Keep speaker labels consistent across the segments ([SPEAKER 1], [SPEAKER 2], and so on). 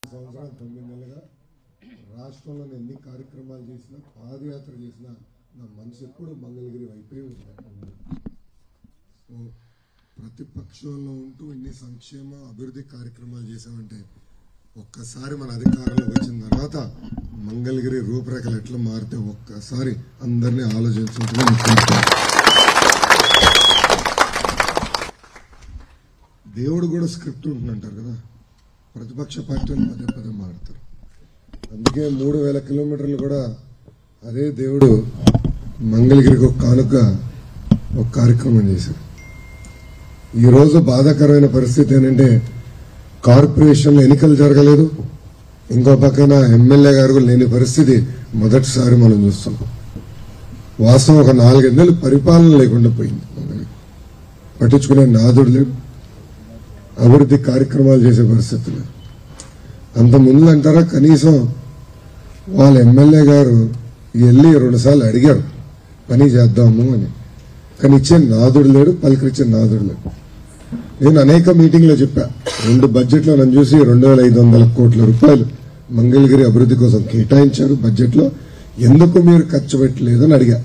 [SPEAKER 1] సంవత్సరాలు తొమ్మిది నెలలుగా రాష్ట్రంలో నేను ఎన్ని కార్యక్రమాలు చేసినా పాదయాత్ర చేసినా నా మనసు ఎప్పుడు మంగళగిరి వైపే ఉంది సో ప్రతిపక్షంలో ఉంటూ ఇన్ని సంక్షేమ అభివృద్ధి కార్యక్రమాలు చేసామంటే ఒక్కసారి మన అధికారంలోకి వచ్చిన తర్వాత మంగళగిరి రూపురేఖలు ఎట్లా మారితే ఒక్కసారి అందరినీ ఆలోచించుకుంటే దేవుడు కూడా స్క్రిప్ట్ ఉంటుందంటారు కదా ప్రతిపక్ష పార్టీలు పదే పదే మారుతారు అందుకే మూడు వేల కిలోమీటర్లు కూడా అదే దేవుడు మంగళగిరికి ఒక కానుక ఒక కార్యక్రమం చేశారు ఈరోజు బాధాకరమైన పరిస్థితి ఏంటంటే కార్పొరేషన్లో ఎన్నికలు జరగలేదు ఇంకో పక్కన ఎమ్మెల్యే గారు కూడా లేని పరిస్థితి మొదటిసారి మనం చూస్తున్నాం వాస్తవం ఒక నాలుగైదు పరిపాలన లేకుండా పోయింది మంగళగిరి పట్టించుకునే నాదుడు లేడు అభివృద్ధి కార్యక్రమాలు చేసే పరిస్థితి లేదు అంత ముందు అంటారా కనీసం వాళ్ళ ఎమ్మెల్యే గారు వెళ్ళి రెండుసార్లు అడిగారు పని చేద్దాము అని కానీ ఇచ్చే నాదుడు లేడు పలికిచ్చే నాదుడు లేడు నేను అనేక మీటింగ్లో చెప్పా రెండు బడ్జెట్లో నన్ను చూసి రెండు వేల ఐదు వందల కోట్ల రూపాయలు మంగళగిరి అభివృద్ధి కోసం కేటాయించారు బడ్జెట్లో ఎందుకు మీరు ఖర్చు పెట్టలేదని అడిగా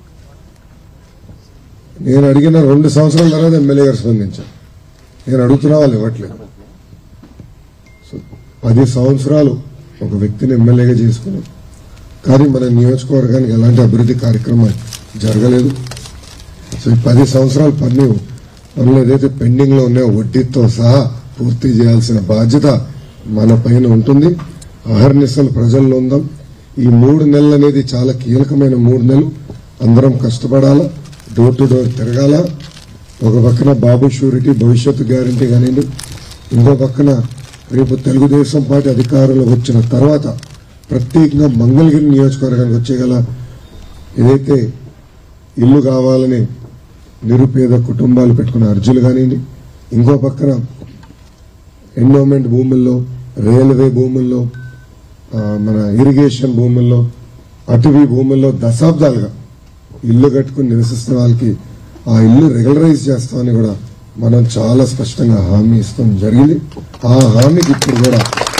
[SPEAKER 1] నేను అడిగిన రెండు సంవత్సరాల తర్వాత ఎమ్మెల్యే గారు స్పందించారు నేను అడుగుతున్నా వాళ్ళు ఇవ్వట్లేదు సో పది సంవత్సరాలు ఒక వ్యక్తిని ఎమ్మెల్యేగా చేసుకుని కానీ మన నియోజకవర్గానికి ఎలాంటి అభివృద్ధి కార్యక్రమాలు జరగలేదు సో ఈ పది సంవత్సరాల పన్ను పనులు ఏదైతే పెండింగ్ లో ఉన్నాయో వడ్డీతో సహా పూర్తి చేయాల్సిన బాధ్యత మన పైన ఉంటుంది అహర్నిశలు ప్రజల్లో ఉందాం ఈ మూడు నెలలు అనేది చాలా కీలకమైన మూడు నెలలు అందరం కష్టపడాలా డోర్ టు డోర్ తిరగాల ఒక పక్కన బాబు షూరిటీ భవిష్యత్తు గ్యారంటీ కానివ్వండి ఇంకో పక్కన రేపు తెలుగుదేశం పార్టీ అధికారంలో వచ్చిన తర్వాత ప్రత్యేకంగా మంగళగిరి నియోజకవర్గానికి వచ్చేగల ఏదైతే ఇల్లు కావాలని నిరుపేద కుటుంబాలు పెట్టుకున్న అర్జులు కానివ్వండి ఇంకో పక్కన ఎండోమెంట్ భూముల్లో రైల్వే భూముల్లో ఆ, మన ఇరిగేషన్ భూముల్లో అటవీ భూముల్లో దశాబ్దాలుగా ఇల్లు కట్టుకుని నివసిస్తున్న వాళ్ళకి ఆ ఇల్లు రెగ్యులరైజ్ చేస్తామని కూడా మనం చాలా స్పష్టంగా హామీ ఇస్తాం జరిగింది ఆ హామీకి ఇప్పుడు కూడా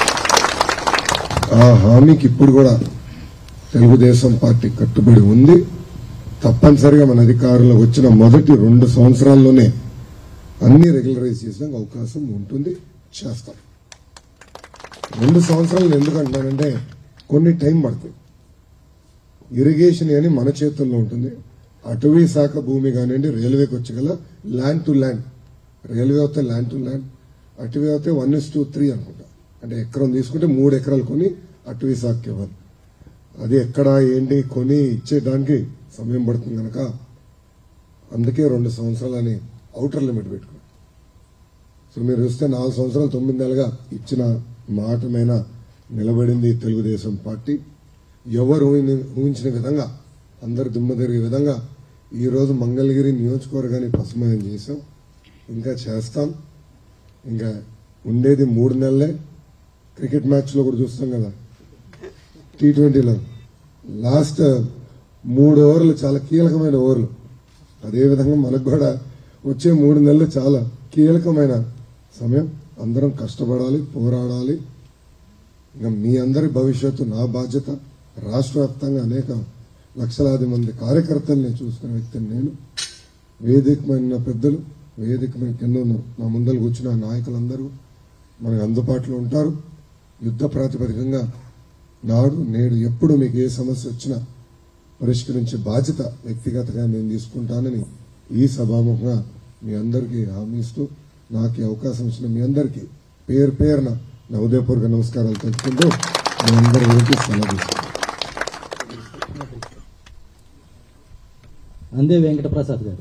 [SPEAKER 1] ఆ హామీకి ఇప్పుడు కూడా తెలుగుదేశం పార్టీ కట్టుబడి ఉంది తప్పనిసరిగా మన అధికారంలోకి వచ్చిన మొదటి రెండు సంవత్సరాల్లోనే అన్ని రెగ్యులరైజ్ చేసే అవకాశం ఉంటుంది చేస్తాం రెండు సంవత్సరాలు ఎందుకు అంటున్నానంటే కొన్ని టైం పడుతుంది ఇరిగేషన్ అని మన చేతుల్లో ఉంటుంది అటవీ శాఖ భూమి కానివ్వండి రైల్వేకి వచ్చగల ల్యాండ్ టు ల్యాండ్ రైల్వే అయితే ల్యాండ్ టు ల్యాండ్ అటవీ అయితే వన్ ఇస్ టూ త్రీ అనుకుంటా అంటే ఎకరం తీసుకుంటే మూడు ఎకరాలు కొని అటవీ శాఖకి ఇవ్వాలి అది ఎక్కడ ఏంటి కొని ఇచ్చేదానికి సమయం పడుతుంది కనుక అందుకే రెండు సంవత్సరాలని అవుటర్ లిమిట్ పెట్టుకున్నాం సో మీరు చూస్తే నాలుగు సంవత్సరాలు తొమ్మిది నెలలుగా ఇచ్చిన మాట మీద నిలబడింది తెలుగుదేశం పార్టీ ఎవరు ఊహిని- ఊహించిన విధంగా అందరు దుమ్మ తిరిగే విధంగా ఈ రోజు మంగళగిరి నియోజకవర్గాన్ని పసుమయం చేశాం ఇంకా చేస్తాం ఇంకా ఉండేది మూడు నెలలే క్రికెట్ మ్యాచ్లో కూడా చూస్తాం కదా టీ ట్వంటీలో లాస్ట్ మూడు ఓవర్లు చాలా కీలకమైన ఓవర్లు అదేవిధంగా మనకు కూడా వచ్చే మూడు నెలలు చాలా కీలకమైన సమయం అందరం కష్టపడాలి పోరాడాలి ఇంకా మీ అందరి భవిష్యత్తు నా బాధ్యత రాష్ట్ర వ్యాప్తంగా అనేక లక్షలాది మంది కార్యకర్తల్ని చూసుకునే వ్యక్తిని నేను వేదికమైన పెద్దలు వేదికమైన కింద ఉన్న నా ముందర కూర్చున్న నాయకులందరూ మనకు అందుబాటులో ఉంటారు యుద్ధ ప్రాతిపదికంగా నాడు నేడు ఎప్పుడు మీకు ఏ సమస్య వచ్చినా పరిష్కరించే బాధ్యత వ్యక్తిగతంగా నేను తీసుకుంటానని ఈ సభాముఖంగా మీ అందరికీ హామీ ఇస్తూ నాకు ఈ అవకాశం ఇచ్చిన మీ అందరికీ పేరు పేరున నా ఉదయపూర్వక నమస్కారాలు తెలుపుకుంటూ మీ అందరి గురించి సెలవు తీసుకుంటాను.
[SPEAKER 2] అందే వెంకటప్రసాద్ గారు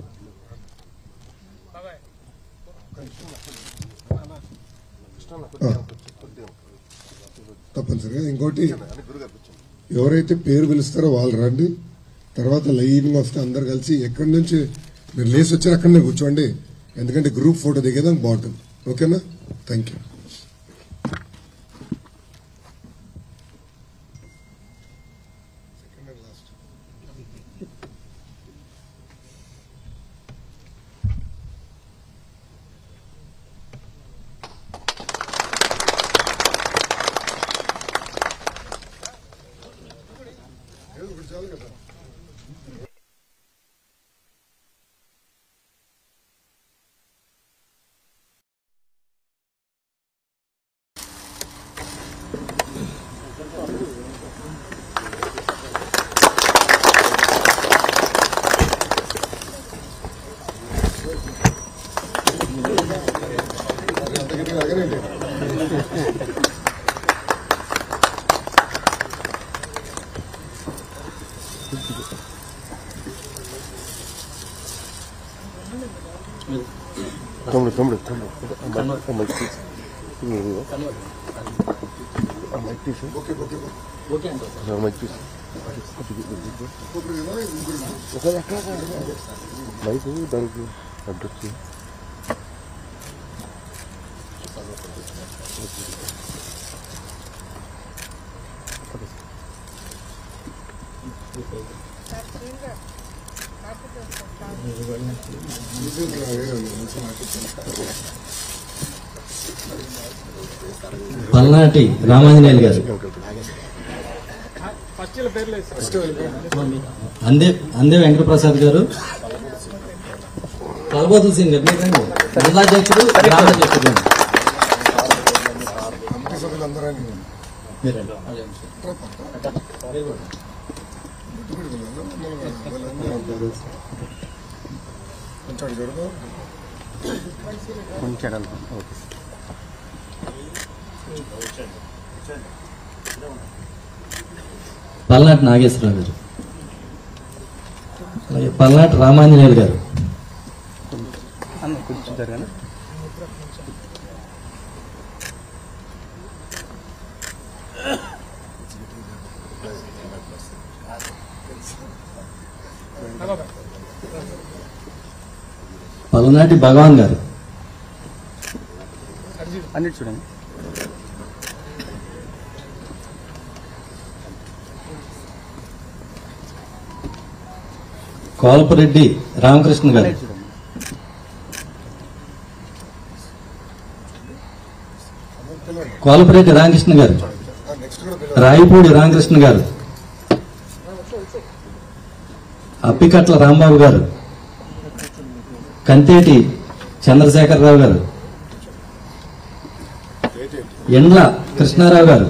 [SPEAKER 1] తప్పనిసరిగా ఇంకోటి ఎవరైతే పేరు పిలుస్తారో వాళ్ళు రండి తర్వాత లైన్ వస్తే అందరు కలిసి ఎక్కడి నుంచి మీరు లేసి వచ్చారు అక్కడనే కూర్చోండి ఎందుకంటే గ్రూప్ ఫోటో దిగేదాం బాగుంటుంది ఓకేనా థ్యాంక్ యూ అగనండి
[SPEAKER 2] తమ్ముడు తమ్ముడు తమ్ముడు అమ్మాయి తీసి అమ్మాయి తీసి
[SPEAKER 1] ఓకే ఓకే
[SPEAKER 2] అమ్మాయి తీసి మైకు దానికి అడ్రస్
[SPEAKER 3] పల్నాటి రామాంజనేయులు గారు అందే అందే వెంకటప్రసాద్ గారు కలబోతుల సింగ్ గారు మీరండి జిల్లాధ్యక్షుడు గ్రామాధ్యక్షుడు
[SPEAKER 1] కమిటీ సభ్యులందరూ
[SPEAKER 3] మీరండి
[SPEAKER 1] కొంచెం అడిగాడు
[SPEAKER 2] కొంచెం ఓకే
[SPEAKER 3] పల్నాటి నాగేశ్వరరావు గారు అలాగే పల్నాటి రామాంజనేయులు గారు
[SPEAKER 2] అన్న కొంచెం జరగాను
[SPEAKER 3] పల్నాటి భగవాన్ గారు
[SPEAKER 2] అన్నిటి చూడండి
[SPEAKER 3] కోలపరెడ్డి రామకృష్ణ గారు
[SPEAKER 2] అన్నిటి చూడండి
[SPEAKER 3] కోలపరెడ్డి రామకృష్ణ గారు
[SPEAKER 1] నెక్స్ట్ కూడా పిల్లలు
[SPEAKER 3] రాయపూడి రామకృష్ణ గారు అప్పికట్ల రాంబాబు గారు కంతేటి చంద్రశేఖరరావు గారు ఎండ్ల కృష్ణారావు గారు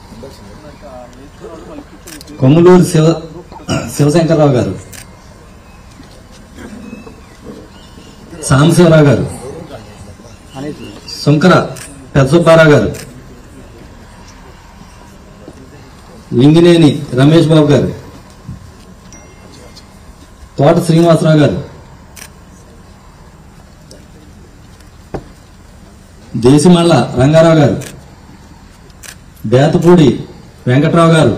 [SPEAKER 3] కొమ్ములూరు శివ శివశంకరరావు గారు సాంబశివరావు గారు
[SPEAKER 2] అన్నిటి చూడండి
[SPEAKER 3] శంకర పెద్దసుబ్బారావు గారు లింగినేని రమేష్ బాబు గారు తోట శ్రీనివాసరావు గారు దేశమల్ల రంగారావు గారు బేతపూడి వెంకట్రావు గారు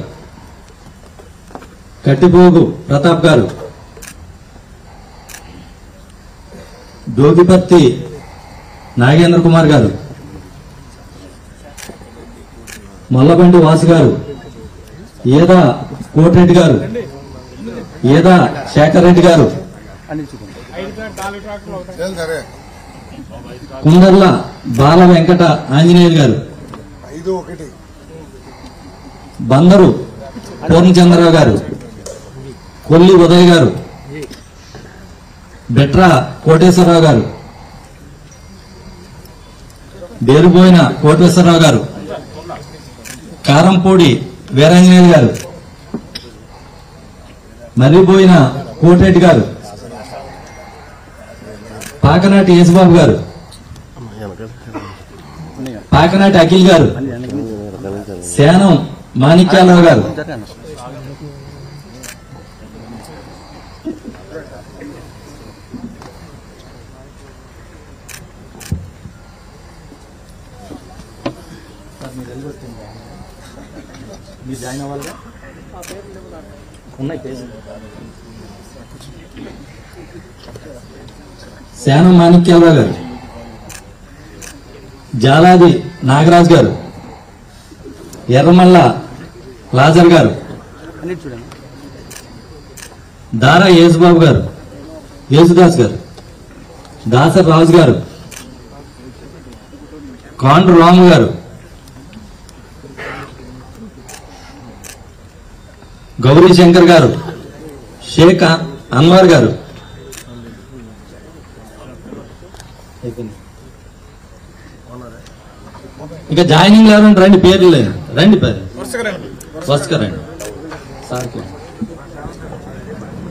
[SPEAKER 3] కట్టిపోగు ప్రతాప్ గారు డోగిపర్తి నాగేంద్ర కుమార్ గారు మల్లబండి వాసు గారు ఏదా కోటిరెడ్డి గారు ఏదా శేఖర్ రెడ్డి గారు
[SPEAKER 2] అన్నిటి చూడండి
[SPEAKER 1] లేదు సరే
[SPEAKER 3] కుందర్ల బాల వెంకట ఆంజనేయులు గారు
[SPEAKER 1] ఐదు ఒకటి
[SPEAKER 3] బందరు పూర్ణచంద్రరావు గారు కొల్లి ఉదయ్ గారు బెట్రా కోటేశ్వరరావు గారు బేరుబోయిన కోటేశ్వరరావు గారు కారంపూడి వీరాంజనేయులు గారు మర్రిపోయిన కోటిరెడ్డి గారు పాకనాటి యేసుబాబు గారు పాకనాటి అఖిల్ గారు శానం మాణిక్యాలరావు గారు
[SPEAKER 2] జరగాను మీరు జాయిన్ అవ్వాలిగా ఉన్నాయి పేజీ
[SPEAKER 3] శానం మాణిక్యాలరావు గారు జాలాది నాగరాజు గారు ఎర్రమల్ల లాజర్ గారు
[SPEAKER 2] అన్నిటి చూడండి
[SPEAKER 3] దారా యేసుబాబు గారు యేసుదాస్ గారు దాసర్ రాజు గారు కాండ్రు రాము గారు గౌరీ శంకర్ గారు షేక్ అ- అన్వర్ గారు ఇక జాయినింగ్ ఎవరండి రండి పేర్లు లేదు రండి పేరు వరుసగా రండి సార్కి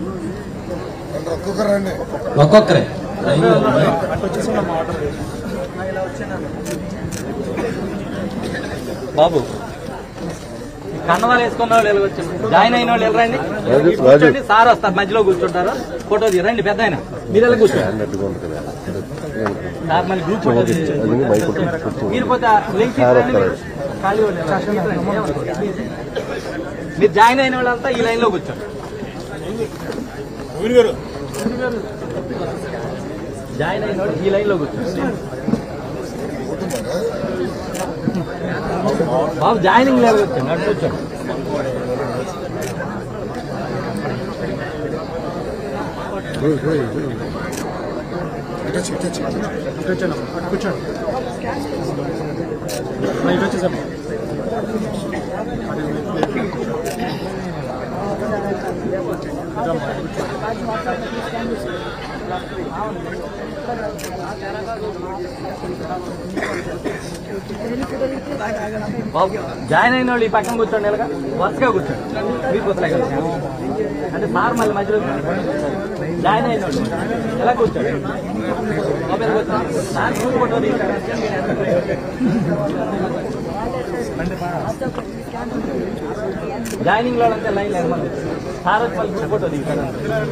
[SPEAKER 1] ఒక్కొక్కరు రండి
[SPEAKER 3] ఒక్కొక్కరే
[SPEAKER 2] బాబు కన్నవాళ్ళు వేసుకున్న వాళ్ళు వెళ్ళవచ్చు జాయిన్ అయిన వాళ్ళు వెళ్ళరండి కూర్చోండి సార్ వస్తారు మధ్యలో కూర్చుంటారు ఫోటో తీ రండి పెద్ద ఆయన మీరు వెళ్ళి కూర్చోండి సార్ మళ్ళీ గ్రూప్ ఫోటో తీసి మీరు పోతే లింక్ ఇవ్వండి మీరు. ఖాళీ వాళ్ళు వెళ్ళండి. మీరు జాయిన్ అయిన వాళ్ళంతా ఈ లైన్ లో కూర్చోండి జాయిన్ అయిన వాళ్ళు ఈ లైన్ లో కూర్చోండి బాబు జాయినింగ్ లేదు కూర్చోండి అటు కూర్చోండి బాబు జాయిన్ అయిన వాళ్ళు ఈ పక్కన కూర్చోండి ఇలాగా వరుసగా కూర్చోండి మీరు కూర్చోలే కదా అంటే సార్ మళ్ళీ మధ్యలో జాయిన్ అయిన వాళ్ళు ఎలా కూర్చోండి బాబు ఇలా కూర్చోండి సార్ గ్రూప్ ఫోటో తీశారు జాయినింగ్ లో అంతా లైన్ లేదు మళ్ళీ సార్ వచ్చి మళ్ళీ గ్రూప్ ఫోటో తీశారు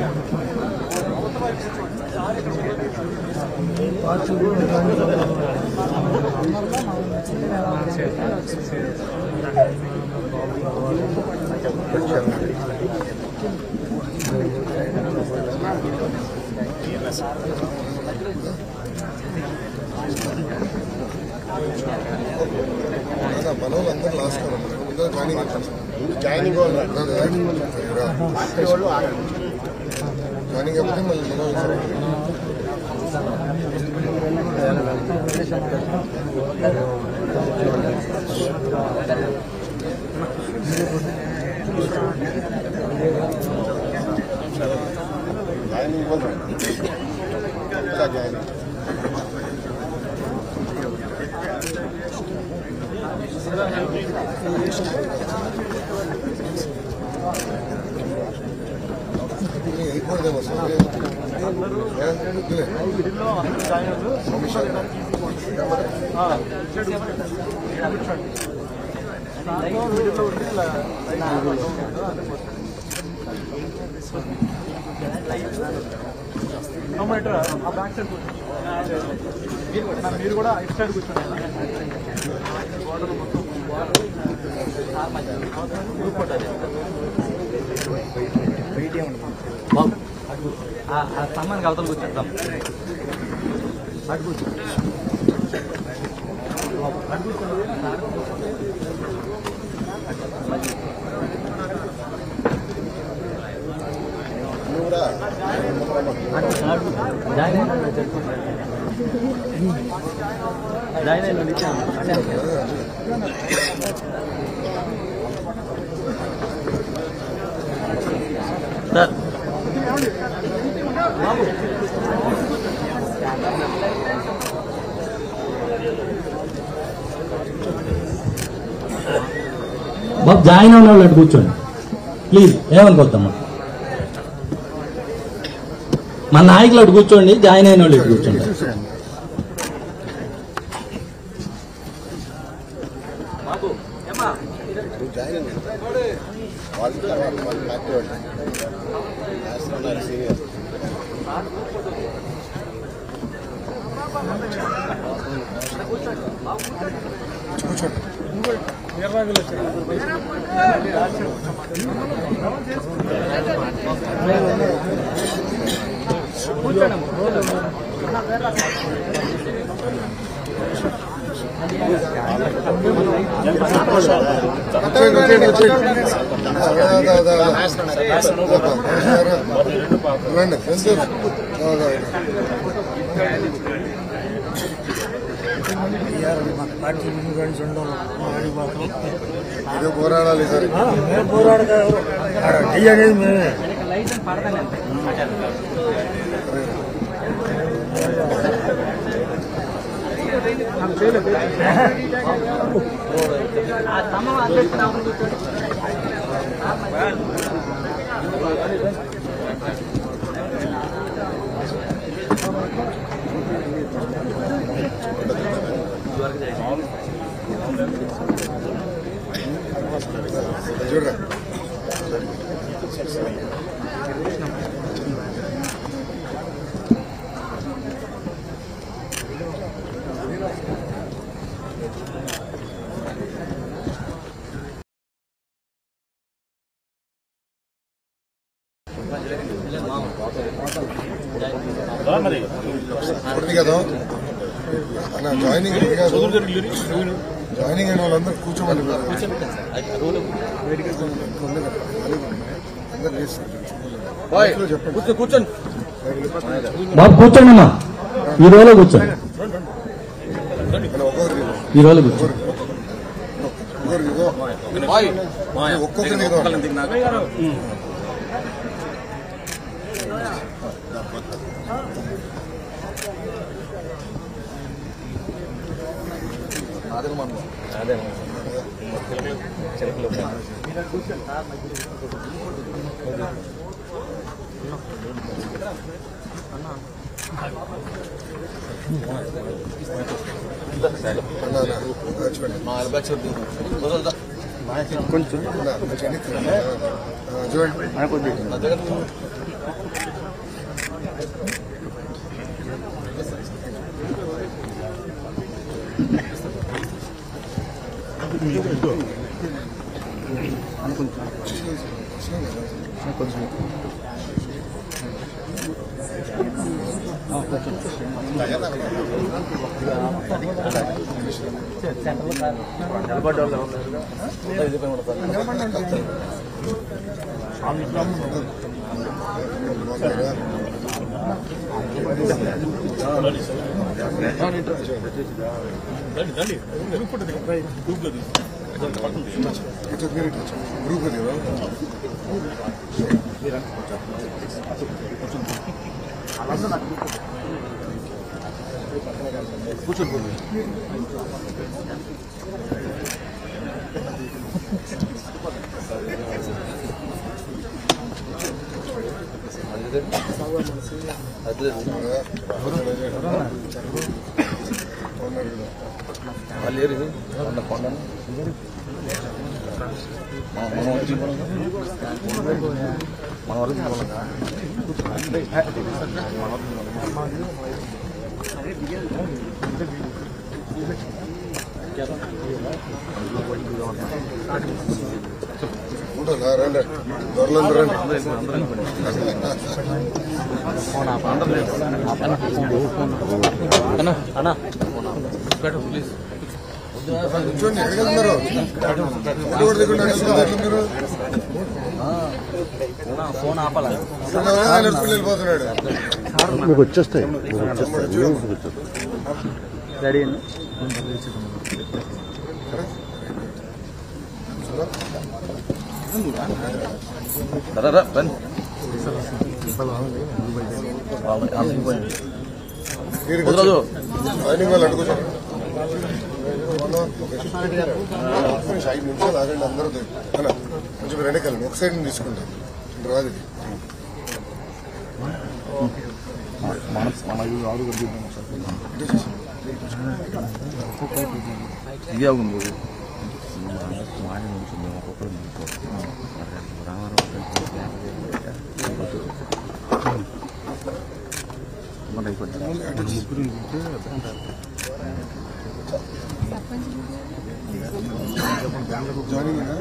[SPEAKER 1] మనోళ్ళందరూ లాస్ట్ ముందర జాయినింగ్ జాయినింగ్ జాయినింగ్ అయిపోతే మళ్ళీ మనోళ్ళు జాయినింగ్ జాయినింగ్ అయిపోయిందేమో సార్
[SPEAKER 4] మీరు కూడా ఇటు సైడ్ కూర్చోండి
[SPEAKER 2] బాబు ఆ- ఆ స్తంభానికి అవతల కూర్చోద్దాం జాయిన్ అయిన జాయిన్ అయిన సార్ బాబు జాయిన్ అయిన వాళ్ళు అటు కూర్చోండి ప్లీజ్ ఏమనుకోద్దమ్మా మా నాయకులు అటు కూర్చోండి జాయిన్ అయిన వాళ్ళు ఇటు కూర్చోండి
[SPEAKER 1] వాళ్ళు తర్వాత వాళ్ళు యాక్టివ్ సీనియర్ వచ్చేయండి వచ్చేయండి వచ్చేయండి అదా, అదా, అదా. రండి ఎంత అదా, అదా. ఇదే పోరాడాలి సరే
[SPEAKER 2] లైసెన్స్ పడతానండి ఆ స్తంభం అందేసుకుని అవతల కూర్చోండి.
[SPEAKER 1] చూడరా ఇప్పుడు కదా అన్న జాయినింగ్ ఇది కాదు జాయినింగ్ అయిన వాళ్ళందరూ కూర్చోమని చెప్పండి
[SPEAKER 2] కూర్చోండి
[SPEAKER 3] బాబు కూర్చోండి అమ్మా ఈ రోజులో కూర్చోండి
[SPEAKER 1] అన్న, ఒక్కొక్కరికి ఇవ్వు.
[SPEAKER 3] ఈ రోజులో కూర్చోండి
[SPEAKER 1] ఒక్కొక్కరికి ఇవ్వు. ఒక్కొక్కరికి ఇవ్వు. అన్న, అన్న, వచ్చి కొంచెం చూడండి గ్రూప్ అది కదా ఉంటా రండి దొరలందరూ రండి కూర్చోండి ఎక్కడికి వెళ్తున్నారు ఫోటో కూడా దిగండి ఎక్కడికి వెళ్తున్నారు మీరు
[SPEAKER 2] ఫోన్ ఆపాలా
[SPEAKER 1] ఆయన ఎత్తుకుని వెళ్ళిపోతున్నాడు
[SPEAKER 5] మీకు వచ్చేస్తాయి మీకు వచ్చేస్తాయి
[SPEAKER 2] రెడీ
[SPEAKER 1] మీరు కూర్చో. ఆయనకి వాళ్ళు అడుగుతారు ఐదు నిమిషాలు ఆగండి అందరూ అన్న కొంచెం వెనకాలండి ఒక సైడ్ తీసుకుంటాం ఇటు రాదు ఇది జాయినింగ్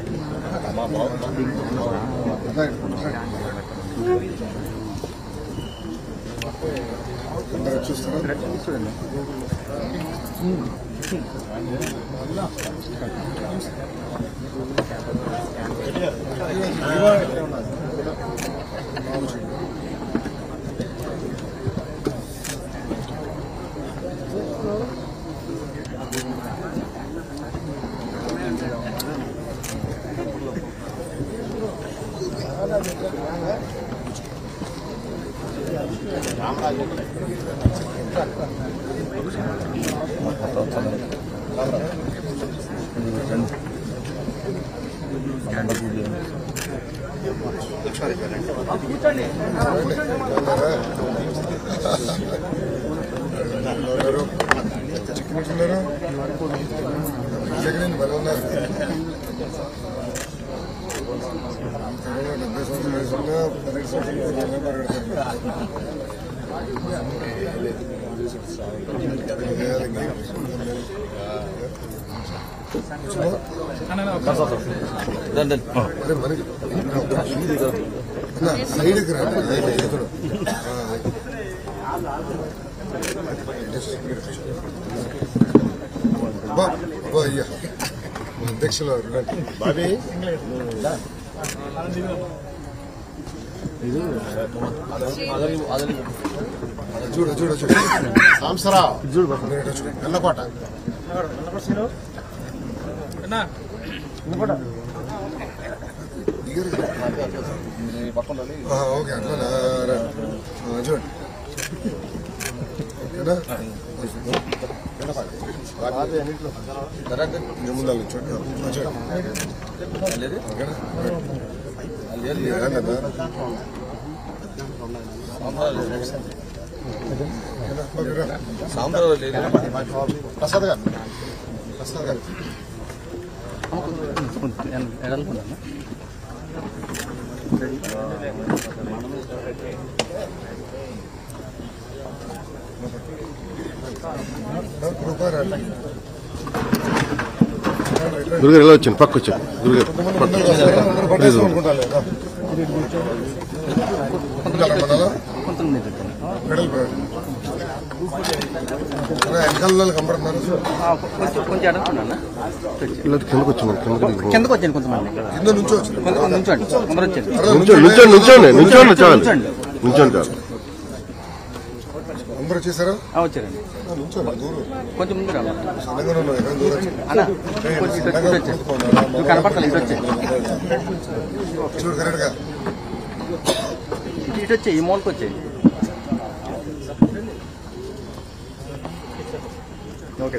[SPEAKER 1] అందరూ చూస్తారా అరే మనకి అన్న, సైడ్కి రా ఎదురు. ఆ, బా బా అయ్యా అధ్యక్షులు బాబీ చూడు చూడు చూడు సాంసరా చూడు చూడు నల్లకోట దిగరు ఆ, ఓకే అట్లా చూడండి ఓకేనా ఇంకా ముందు వాళ్ళు చూడండి ఆ, చూడండి ఓకేనా ఏంటన్నా? ఓకేనా? ప్రసాద్ గారు ప్రసాద్ గారు రూపాయలు
[SPEAKER 5] గురుగారు ఎలా వచ్చింది పక్క వచ్చాను గురుగారు ప్లీజ్
[SPEAKER 1] వెనకాల కనబడుతున్నారు
[SPEAKER 2] కొంచెం కొంచెం అడుగుతున్నా
[SPEAKER 5] ఇలా కిందకు వచ్చాను కిందకి
[SPEAKER 2] కిందకు వచ్చాను కొంతమంది
[SPEAKER 1] కింద నుంచి వచ్చి
[SPEAKER 2] కొంతమంది నుంచోండి కొందరు వచ్చాను
[SPEAKER 5] నుంచోండి నుంచోండి నుంచోండి నుంచోండి చాలు నుంచోండి చాలు
[SPEAKER 1] అందరూ వచ్చేసారా
[SPEAKER 2] వచ్చారండి
[SPEAKER 1] నుంచోండి దూరం
[SPEAKER 2] కొంచెం ముందు రావాలి
[SPEAKER 1] సన్నగా ఉన్నావు ఎక్కడ దూరం వచ్చి
[SPEAKER 2] అన్న కొంచెం ఇటు ఇటు వచ్చాను నువ్వు కనపడతాను ఇటు వచ్చాయి
[SPEAKER 1] చూడు కరెక్ట్ గా
[SPEAKER 2] ఇటు ఇటు వచ్చాయి ఈ మూలకి వచ్చాయి ఓకే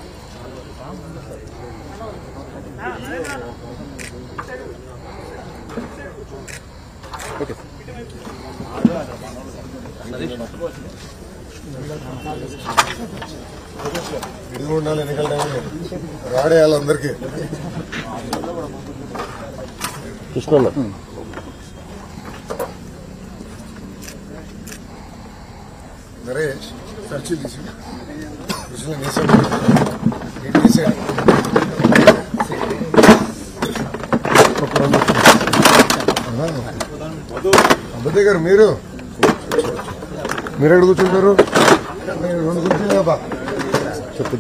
[SPEAKER 1] ఇదిగో ఉండాలి ఎన్నికల టైంలో రాడేయాలి అందరికీ
[SPEAKER 5] కృష్ణ
[SPEAKER 1] నరేష్ ఖర్చు తీసి కృష్ణ తీసాడు నీకు తీసాడు అబ్బదే గారు మీరు మీరు ఎక్కడ కూర్చుంటారు మీరు రెండు కూర్చుంటే బా
[SPEAKER 5] చెప్పు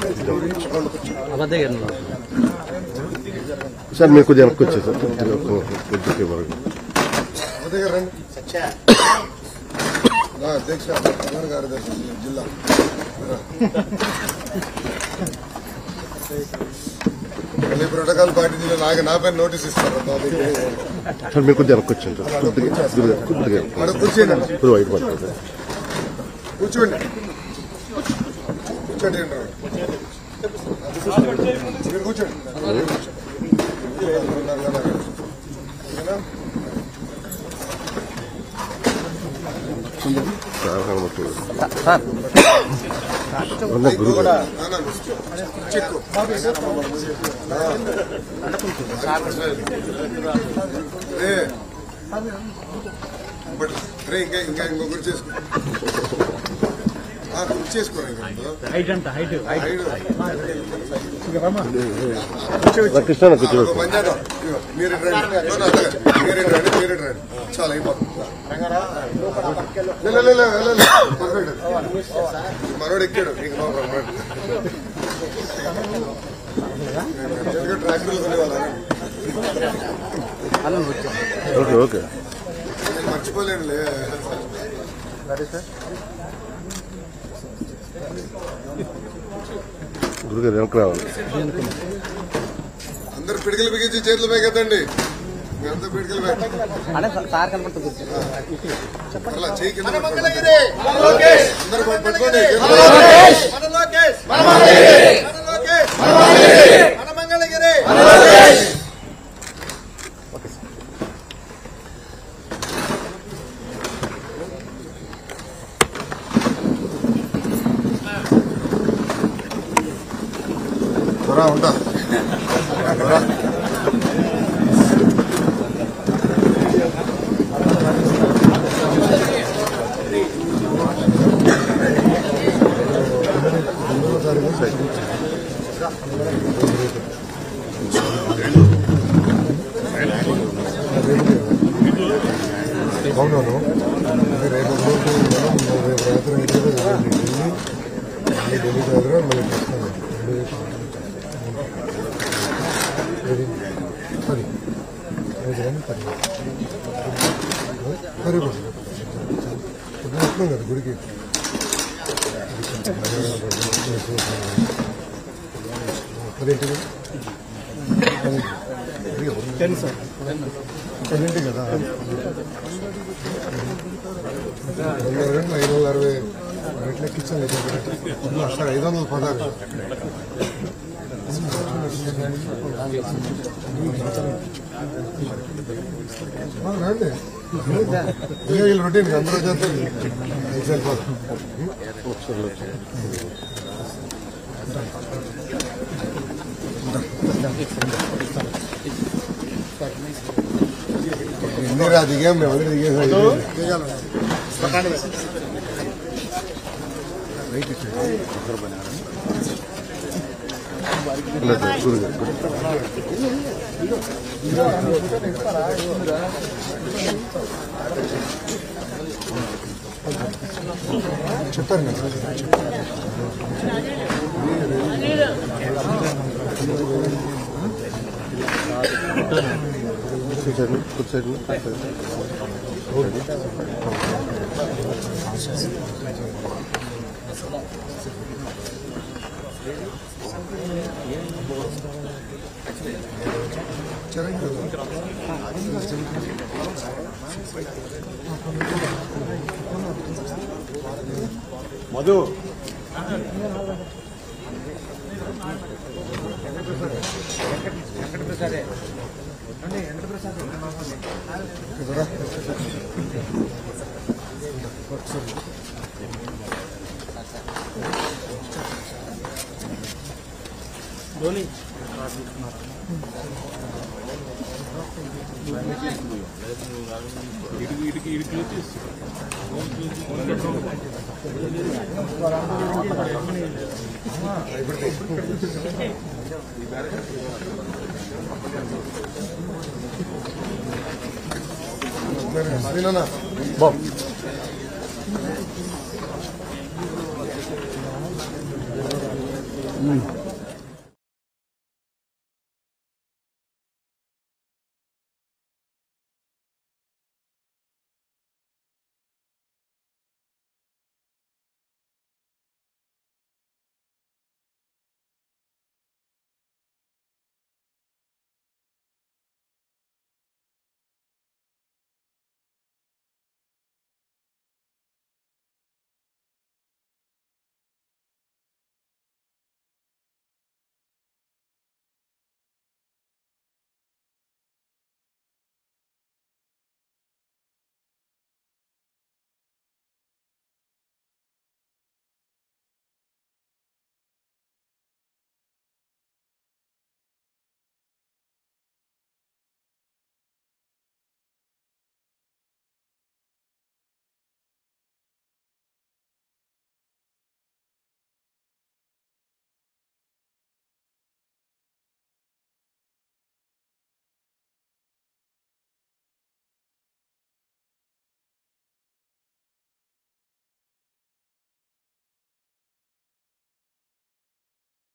[SPEAKER 5] సార్ మీరు కొద్దిగా వెనక్కి వచ్చారు సార్ కొద్దిగా కొద్దిగా వరకు
[SPEAKER 1] అబ్బదే గారు రండి నా అధ్యక్ష ప్రధాన కార్యదర్శి జిల్లా మళ్ళీ ప్రోటోకాల్ పాటించిన నాకు నా పైన నోటీస్ ఇస్తారు బాబు
[SPEAKER 5] సార్ మీరు కొద్దిగా వెనక్కి వచ్చాను సార్ కొద్దిగా కొద్దిగా కొద్దిగా
[SPEAKER 1] అక్కడ కూర్చోండి
[SPEAKER 5] కొద్దిగా వైట్ పడుతుంది సార్
[SPEAKER 1] కూర్చోండి కూర్చోండి ఏంట్రా? మీరు కూర్చోండి ఓకేనా?
[SPEAKER 5] సార్ కనబడుతుంది
[SPEAKER 2] సార్
[SPEAKER 5] అన్న గురువు గారు
[SPEAKER 1] నా, నా, చెక్కు. రే. ఇప్పుడు రే ఇంకా ఇంకా ఇంకొకటి చేసుకో ఆ, కుక్ చేసుకోరా ఇంకా ముందు. హైట్.
[SPEAKER 5] కృష్ణ
[SPEAKER 1] ఒక
[SPEAKER 5] కూర్చోబెట్టు
[SPEAKER 1] పని చేద్దాం. ఇదిగో, మీరు ఇటు రండి. నో, నో, అత్తగా. మీరు ఇటు రండి, మీరు ఇటు రండి. చాలా అయిపోతుంది లే, లే, లే, లే, లే, లే. పర్ఫెక్ట్. మనోడు ఎక్కాడు నీకు నో ప్రాబ్లం ట్రాక్టర్లు కొనేవాళ్ళ
[SPEAKER 5] ఓకే ఓకే
[SPEAKER 1] నేను మర్చిపోలేనులే
[SPEAKER 5] గురుగారు వెనక్కి రావాలి
[SPEAKER 1] అందరు పిడికలు బిగించి చేతులు పైకెత్తండి మీరంతా పిడికలు పై
[SPEAKER 2] అనే సార్ కనపడుతుంది
[SPEAKER 1] అలా చేయి కింద పట్టుకోండి. అందరూ పట్టు- పట్టుకోండి త్వర ఉంటా త్వర. మళ్ళీ ఢిల్లీ హైదరాబాద్ మళ్ళీ వస్తాను ఏది? పది ఐదు కానీ పది పది పది పొద్దున వస్తున్నాం కదా గుడికి పదింటికి టెన్ సార్ పదింటి కదా రెండు గంటలు ఐదు వందల అరవై రేట్లు ఎక్కించాలి పొద్దున వస్తారు ఐదు వందల పదహారు ఆ, రండి ఇదే వీళ్ళు రొటీన్ అందరూ చేస్తారు ఎగ్జామ్ కోసం ఇందిరా దిగాం మేము అందరూ దిగేసాం
[SPEAKER 5] లేదు, గురుగారు
[SPEAKER 1] చెప్పారు కదా
[SPEAKER 5] కూర్చోండి కూర్చోండి
[SPEAKER 4] మధు
[SPEAKER 1] అదేనా
[SPEAKER 5] బాబు